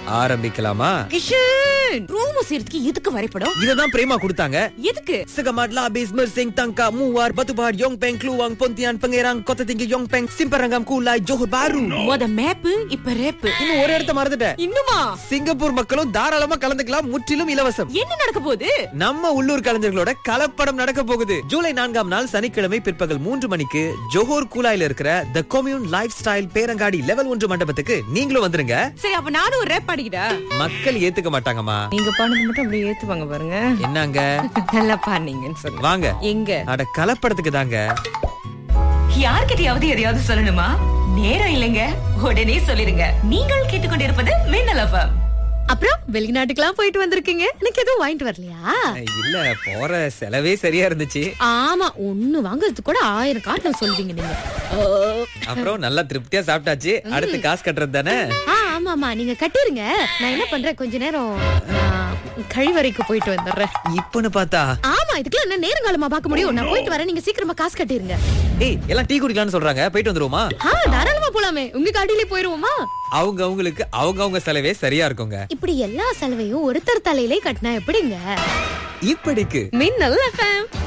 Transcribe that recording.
ஆரம்பிக்கலாமா கிஷன் ரூம் செய்யறதுக்கு எதுக்கு வரைபடம் இததான் பிரேமா கொடுத்தாங்க எதுக்கு Segamat labis mersing tangka muar batu bahar Yong Peng Kluang Pontian Pengerang Kota Tinggi Yong Peng Simparangam Kulai Johor Bahru மொத மேப்பு இப்ப ரேப்பு இன்னும் ஒரு இடத்த மறந்துட்டேன் இன்னுமா சிங்கப்பூர் மக்களும் தாராளமா கலந்துக்கலாம் முற்றிலும் இலவசம் என்ன நடக்க போகுது நம்ம உள்ளூர் கலைஞர்களோட கலப்படம் நடக்க போகுது ஜூலை நான்காம் நாள் சனிக்கிழமை பிற்பகல் மூன்று மணிக்கு ஜோஹர் கூலாயில இருக்கிற த கொம்யூன் லைஃப் ஸ்டைல் பேரங்காடி லெவல் ஒன்று மண்டபத்துக்கு நீங்களும் வந்துருங்க சரி அப்ப நானும் ஒரு ரேப் பாடிக்கிட்டா மக்கள் ஏத்துக்க மாட்டாங்கம்மா நீங்க பாடுறது மட்டும் அப்படியே ஏத்துவாங்க பாருங்க என்னங்க நல்லா பாடுனீங்கன்னு சொல்லுங்க வாங்க எங்க அட கலப்படத்துக்கு தாங்க யார்கிட்டயாவது எதையாவது சொல்லணுமா நேரம் இல்லைங்க உடனே சொல்லிருங்க நீங்கள் கேட்டுக்கொண்டிருப்பது மின்னல் எஃப்எம் அப்புறம் வெளிநாட்டுக்கெல்லாம் போயிட்டு வந்திருக்கீங்க எனக்கு எதுவும் வாங்கிட்டு வரலையா இல்ல போற செலவே சரியா இருந்துச்சு ஆமா ஒண்ணு வாங்குறதுக்கு கூட ஆயிரம் காரணம் சொல்லுவீங்க நீங்க ஓ. அப்புறம் நல்லா திருப்தியா சாப்பிட்டாச்சு அடுத்து காசு கட்டுறது தானே ஆ ஆமா ஆமா நீங்க கட்டிருங்க நான் என்ன பண்றேன் கொஞ்ச நேரம் ஆ, கழிவறைக்கு போயிட்டு வந்துடுறேன் இப்பன்னு பார்த்தா ஆமா இதுக்கெல்லாம் என்ன நேரங்காலமா பார்க்க முடியும் நான் போயிட்டு வரேன் நீங்க சீக்கிரமா காசு கட்டிருங்க ஏய் எல்லாம் டீ குடிக்கலாம்னு சொல்றாங்க போயிட்டு வந்துருவோமா ஆ தாராளமா போலாமே உங்க காட்டிலே போயிருவோமா அவங்க அவங்களுக்கு அவங்க அவங்க செலவே சரியா இருக்குங்க இப்படி எல்லா செலவையும் ஒருத்தர் தலையிலே கட்டினா எப்படிங்க இப்படிக்கு மின்னல் எஃப்எம்